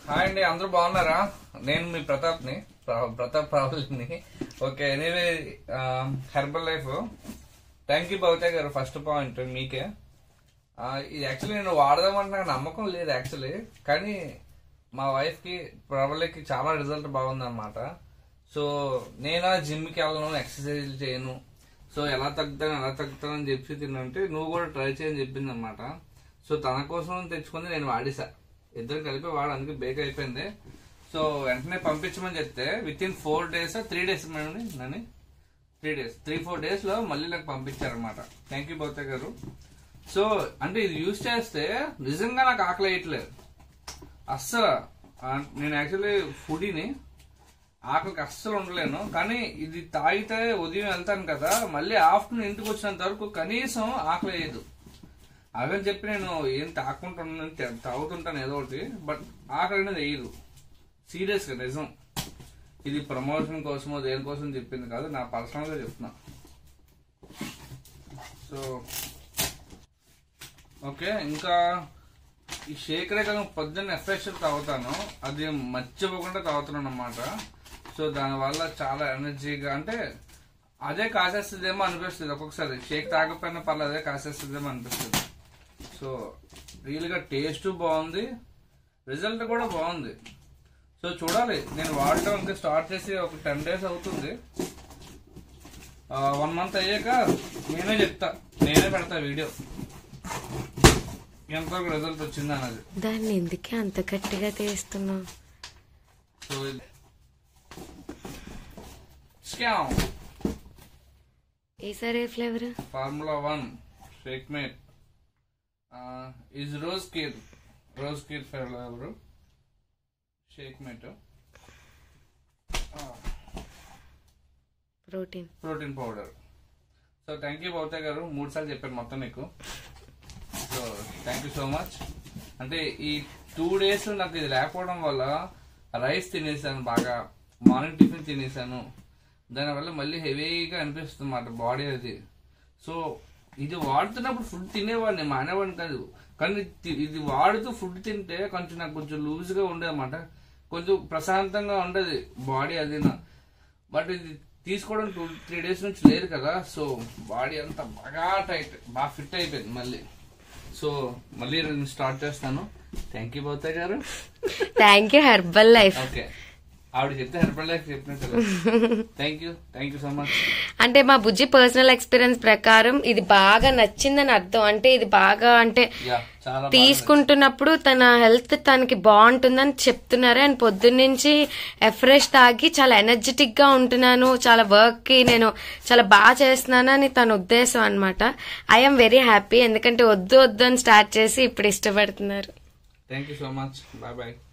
hi అండి అందరూ బాగున్నారా నేను మీ ప్రతాప్ని ప్ర- ప్రతాప్ రావులని okay anyway herbal life thank you Bhavitha garu first point మీకే ఆ, ఇది యాక్చువల్లీ నేను వాడదామంటే నాకు నమ్మకం లేదు యాక్చువల్లీ కానీ మా వైఫ్ కి ప్రబలకి చాలా రిజల్ట్ బాగుందన్నమాట సో నేను జిమ్కి వెళ్ళను ఎక్సర్సైజ్ చేయను సో ఎలా తగ్గుతాను ఎలా తగ్గుతాను అని చెప్పి తిన్నంటే నువ్వు కూడా ట్రై చేయని చెప్పింది అనమాట సో తన కోసం తెచ్చుకుంది నేను వాడేసా ఇద్దరు కలిపి వాడు అందుకే బేక్ అయిపోయింది సో వెంటనే పంపించమని చెప్తే within four days three days madam నన్ను three days three four days లో మళ్ళీ నాకు పంపించారనమాట థ్యాంక్ యూ బౌతే గారు సో అంటే ఇది యూజ్ చేస్తే నిజంగా నాకు ఆకలి వేయట్లేదు అస్సలు ఆ, నేను యాక్చువల్లీ ఫుడీని ఆకలికి అస్సలు ఉండలేను కానీ ఇది తాగితే ఉదయం వెళ్తాను కదా మళ్ళీ ఆఫ్టర్నూన్ ఇంటికి వచ్చినంత వరకు కనీసం ఆకలి వేయదు అవని చెప్పి నేను ఏం తాకుంటున్నాను తా- తాగుతుంటాను ఏదో ఒకటి బట్ ఆకలి అనేది వేయదు సీరియస్ గా నిజం ఇది ప్రమోషన్ కోసమో దేనికోసం చెప్పింది కాదు నా పర్సనల్ గా చెప్తున్నా సో ఓకే ఇంకా ఈ షేకరే కాదు పొద్దున్న ఎఫ్రెష్ తాగుతాను అది మర్చిపోకుండా తాగుతున్నాను అనమాట సో దానివల్ల చాలా ఎనర్జీగా అంటే అదే కాసేస్తుందేమో అనిపిస్తుంది ఒక్కొక్కసారి షేక్ తాగకపోయినా పర్లేదు అదే కాసేస్తుందేమో అనిపిస్తుంది సో రియల్ గా టేస్ట్ బాగుంది రిజల్ట్ కూడా బాగుంది సో చూడాలి నేను వాడటం ఇంకా స్టార్ట్ చేసి ఒక టెన్ డేస్ అవుతుంది వన్ మంత్ అయ్యాక నేనే చెప్తా నేనే పెడతా వీడియో ఎంతవరకు రిజల్ట్ వచ్చింది అన్నది దాన్ని ఎందుకే అంత గట్టిగా తీస్తున్నావు సో స్కామ్ ఈసారి ఏ flavour formula one shake mate is rose kheer rose kheer flavour shake mate protein protein powder so thank you Boutha garu మూడు సార్లు చెప్పాను మొత్తం మీకు so thank you so much అంటే ఈ టూ డేస్ నాకు ఇది లేకపోవడం వల్ల రైస్ తినేసాను బాగా మార్నింగ్ టిఫిన్ తినేసాను దానివల్ల మళ్ళీ హెవీగా అనిపిస్తుంది అన్నమాట బాడీ అది సో ఇది వాడుతున్నప్పుడు ఫుడ్ తినేవాడిని మానేవాడిని కాదు కానీ తి- ఇది వాడుతూ ఫుడ్ తింటే కొంచెం నాకు కొంచెం లూజ్గా ఉండేది అనమాట కొంచెం ప్రశాంతంగా ఉండేది బాడీ అది నా బట్ ఇది తీసుకోవడం టూ త్రీ డేస్ నుంచి లేదు కదా సో బాడీ అంతా బాగా టైట్ బాగా ఫిట్ అయిపోయింది మళ్ళీ సో మళ్ళీ నేను స్టార్ట్ చేస్తాను thank you Boutha garu thank you herbal life okay ఆవిడ చెప్తే హెర్బల్ లైఫ్ చెప్పినట్టు thank you thank you so much అంటే మా బుజ్జి పర్సనల్ ఎక్స్పీరియన్స్ ప్రకారం ఇది బాగా నచ్చిందని అర్థం అంటే ఇది బాగా అంటే యా చాలా బాగా తీసుకుంటున్నప్పుడు తన హెల్త్ తనకి బాగుంటుందని చెప్తున్నారు అండ్ పొద్దున్నుంచి ఎఫ్రెష్ తాగి చాలా ఎనర్జెటిక్ గా ఉంటున్నాను చాలా వర్క్ కి నేను చాలా బాగా చేస్తున్నాను అని తన ఉద్దేశం అనమాట ఐఎమ్ వెరీ హ్యాపీ ఎందుకంటే వద్దు వద్దు అని స్టార్ట్ చేసి ఇప్పుడు ఇష్టపడుతున్నారు thank you so much bye bye